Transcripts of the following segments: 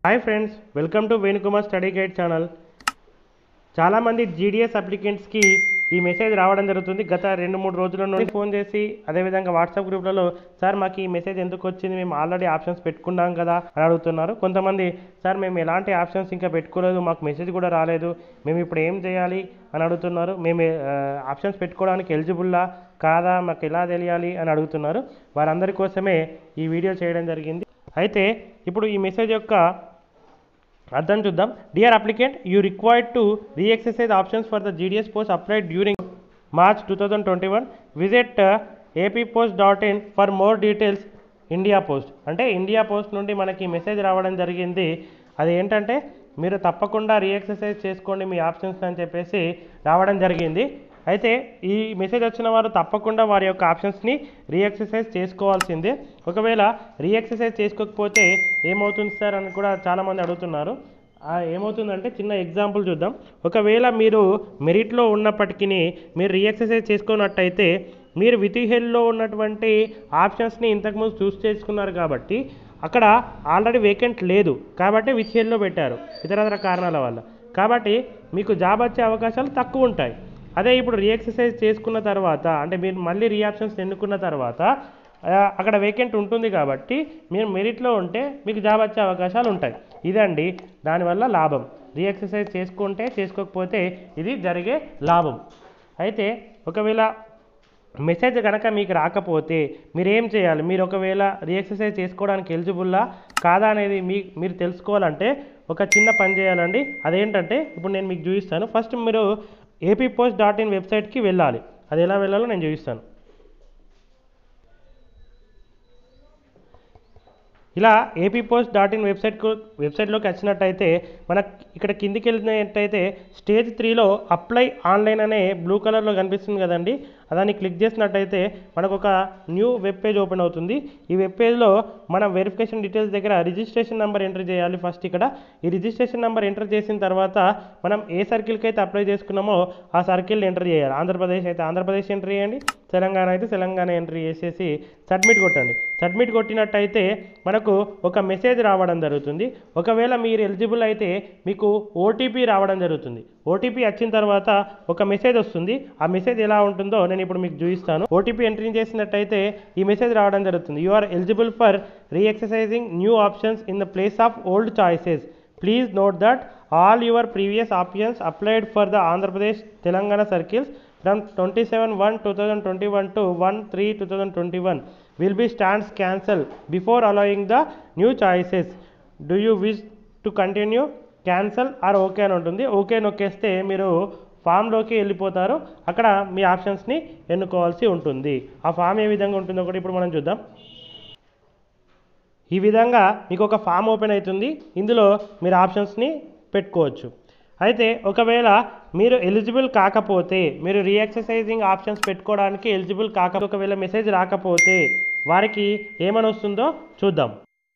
hi friends welcome to Venukumar study guide channel చాలామంది GDS అప్లికెంట్స్కి ఈ మెసేజ్ రావడం జరుగుతుంది గత రెండు మూడు రోజుల నుండి ఫోన్ చేసి అదేవిధంగా వాట్సాప్ గ్రూప్లలో సార్ మాకు ఈ మెసేజ్ ఎందుకు వచ్చింది మేము ఆల్రెడీ ఆప్షన్స్ పెట్టుకున్నాం కదా అని అడుగుతున్నారు కొంతమంది సార్ మేము ఎలాంటి ఆప్షన్స్ ఇంకా పెట్టుకోలేదు మాకు మెసేజ్ కూడా రాలేదు మేము ఇప్పుడు ఏం చేయాలి అని అడుగుతున్నారు మేము ఆప్షన్స్ పెట్టుకోవడానికి ఎలిజిబుల్లా కాదా మాకు ఎలా తెలియాలి అని అడుగుతున్నారు వారందరి కోసమే ఈ వీడియో చేయడం జరిగింది అయితే ఇప్పుడు ఈ మెసేజ్ యొక్క అర్థం చూద్దాం dear applicant you required to reexercise options for the GDS post applied during March two thousand twenty one visit AP post dot in for more details India post అంటే ఇండియా పోస్ట్ నుండి మనకి message రావడం జరిగింది అది ఏంటంటే మీరు తప్పకుండా రీఎక్సర్సైజ్ చేసుకోండి మీ ఆప్షన్స్ అని చెప్పేసి రావడం జరిగింది అయితే ఈ మెసేజ్ వచ్చిన వారు తప్పకుండా వారి యొక్క ఆప్షన్స్ని రీఎక్సర్సైజ్ చేసుకోవాల్సిందే ఒకవేళ రీఎక్సర్సైజ్ చేసుకోకపోతే ఏమవుతుంది సార్ అని కూడా చాలామంది అడుగుతున్నారు ఆ ఏమవుతుందంటే చిన్న ఎగ్జాంపుల్ చూద్దాం ఒకవేళ మీరు మెరిట్లో ఉన్నప్పటికీ మీరు రీఎక్సర్సైజ్ చేసుకున్నట్టయితే మీరు వితిహెల్లో ఉన్నటువంటి ఆప్షన్స్ని ఇంతకుముందు చూస్ చేసుకున్నారు కాబట్టి అక్కడ ఆల్రెడీ వేకెంట్ లేదు కాబట్టి వితిహెల్లో పెట్టారు ఇతరతర కారణాల వల్ల కాబట్టి మీకు జాబ్ వచ్చే అవకాశాలు తక్కువ ఉంటాయి అదే ఇప్పుడు రీఎక్సర్సైజ్ చేసుకున్న తర్వాత అంటే మీరు మళ్ళీ రీఆప్షన్స్ ఎన్నుకున్న తర్వాత ఆ, అక్కడ వేకెంట్ ఉంటుంది కాబట్టి మీరు మెరిట్లో ఉంటే మీకు జాబ్ వచ్చే అవకాశాలు ఉంటాయి ఇదండి దానివల్ల లాభం రీఎక్సర్సైజ్ చేసుకుంటే చేసుకోకపోతే ఇది జరిగే లాభం అయితే ఒకవేళ మెసేజ్ కనుక మీకు రాకపోతే మీరు ఏం చేయాలి మీరు ఒకవేళ రీఎక్సర్సైజ్ చేసుకోవడానికి ఎలిజిబుల్లా కాదా అనేది మీ మీరు తెలుసుకోవాలంటే ఒక చిన్న పని చేయాలండి అదేంటంటే ఇప్పుడు నేను మీకు చూపిస్తాను ఫస్ట్ మీరు ఏపీ పోస్ట్ డాట్ ఇన్ వెబ్సైట్కి వెళ్ళాలి అది ఎలా వెళ్ళాలో నేను చూపిస్తాను ఇలా ఏపీ పోస్ట్ డాట్ ఇన్ వెబ్సైట్కు వెబ్సైట్లోకి వచ్చినట్టయితే మనకు ఇక్కడ కిందికి వెళ్ళినట్టయితే స్టేజ్ త్రీలో అప్లై ఆన్లైన్ అనే బ్లూ కలర్లో కనిపిస్తుంది కదండి దాన్ని క్లిక్ చేసినట్టయితే మనకు ఒక న్యూ వెబ్ పేజ్ ఓపెన్ అవుతుంది ఈ వెబ్ పేజ్లో మనం వెరిఫికేషన్ డీటెయిల్స్ దగ్గర రిజిస్ట్రేషన్ నెంబర్ ఎంటర్ చేయాలి ఫస్ట్ ఇక్కడ ఈ రిజిస్ట్రేషన్ నెంబర్ ఎంటర్ చేసిన తర్వాత మనం ఏ సర్కిల్కి అయితే అప్లై చేసుకున్నామో ఆ సర్కిల్ ఎంటర్ చేయాలి ఆంధ్రప్రదేశ్ అయితే ఆంధ్రప్రదేశ్ ఎంటర్ చేయండి తెలంగాణ అయితే తెలంగాణ ఎంట్రీ చేసేసి సబ్మిట్ కొట్టండి సబ్మిట్ కొట్టినట్టయితే మనకు ఒక మెసేజ్ రావడం జరుగుతుంది ఒకవేళ మీరు ఎలిజిబుల్ అయితే మీకు ఓటీపీ రావడం జరుగుతుంది ఓటీపీ వచ్చిన తర్వాత ఒక మెసేజ్ వస్తుంది ఆ మెసేజ్ ఎలా ఉంటుందో నేను ఇప్పుడు మీకు చూపిస్తాను ఓటీపీ ఎంట్రీ చేసినట్టయితే ఈ మెసేజ్ రావడం జరుగుతుంది you are eligible for reexercising new options in the place of old choices please note that all your previous options applied for the Andhra Pradesh Telangana circles from twenty seven one two thousand twenty one to one three two thousand twenty one will be stands cancel before allowing the new choices do you wish to continue cancel or okay అని ఉంటుంది okay నొక్కేస్తే మీరు ఫామ్లోకి వెళ్ళిపోతారు అక్కడ మీ ఆప్షన్స్ని ఎన్నుకోవాల్సి ఉంటుంది ఆ form ఏ విధంగా ఉంటుందో కూడా ఇప్పుడు మనం చూద్దాం ఈ విధంగా మీకు ఒక ఫామ్ ఓపెన్ అవుతుంది ఇందులో మీరు ఆప్షన్స్ని పెట్టుకోవచ్చు అయితే ఒకవేళ మీరు ఎలిజిబుల్ కాకపోతే మీరు రీఎక్సర్సైజింగ్ ఆప్షన్స్ పెట్టుకోవడానికి ఎలిజిబుల్ కాక ఒకవేళ మెసేజ్ రాకపోతే వారికి ఏమని వస్తుందో చూద్దాం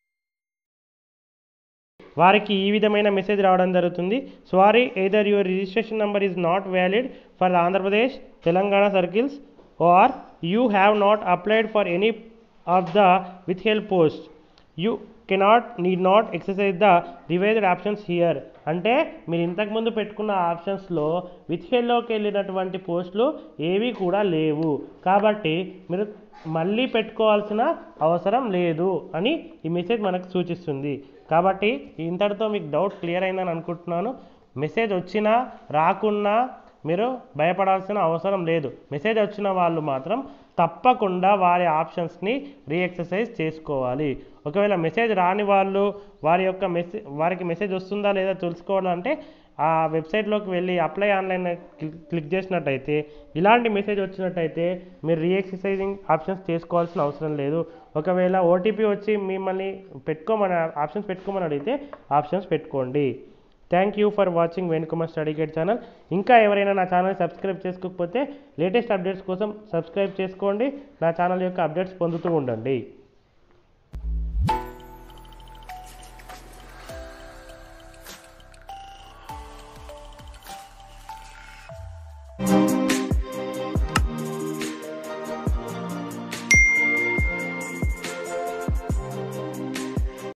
వారికి ఈ విధమైన మెసేజ్ రావడం జరుగుతుంది sorry either your registration number is not valid for the Andhra Pradesh Telangana circles or you have not applied for any of the with help post you cannot need not exercise the revised options here అంటే మీరు ఇంతకుముందు పెట్టుకున్న ఆప్షన్స్లో with హెల్లోకి వెళ్ళినటువంటి పోస్టులు ఏవి కూడా లేవు కాబట్టి మీరు మళ్ళీ పెట్టుకోవాల్సిన అవసరం లేదు అని ఈ మెసేజ్ మనకు సూచిస్తుంది కాబట్టి ఇంతటితో మీకు డౌట్ క్లియర్ అయిందని అనుకుంటున్నాను మెసేజ్ వచ్చినా రాకున్నా మీరు భయపడాల్సిన అవసరం లేదు మెసేజ్ వచ్చిన వాళ్ళు మాత్రం తప్పకుండా వారి ఆప్షన్స్ని రీఎక్సర్సైజ్ చేసుకోవాలి ఒకవేళ మెసేజ్ రాని వాళ్ళు వారి యొక్క మెసేజ్ వారికి మెసేజ్ వస్తుందా లేదా తెలుసుకోవాలంటే ఆ వెబ్సైట్లోకి వెళ్ళి అప్లై ఆన్లైన్ క్లిక్ చేసినట్టయితే ఇలాంటి మెసేజ్ వచ్చినట్టయితే మీరు రీఎక్సర్సైజింగ్ ఆప్షన్స్ చేసుకోవాల్సిన అవసరం లేదు ఒకవేళ ఓటీపీ వచ్చి మిమ్మల్ని పెట్టుకోమని ఆప్షన్స్ పెట్టుకోమని అడిగితే ఆప్షన్స్ పెట్టుకోండి thank you for watching Venukumar study guide channel ఇంకా ఎవరైనా నా ఛానల్ సబ్స్క్రైబ్ చేసుకోకపోతే లేటెస్ట్ అప్డేట్స్ కోసం సబ్స్క్రైబ్ చేసుకోండి నా ఛానల్ యొక్క అప్డేట్స్ పొందుతూ ఉండండి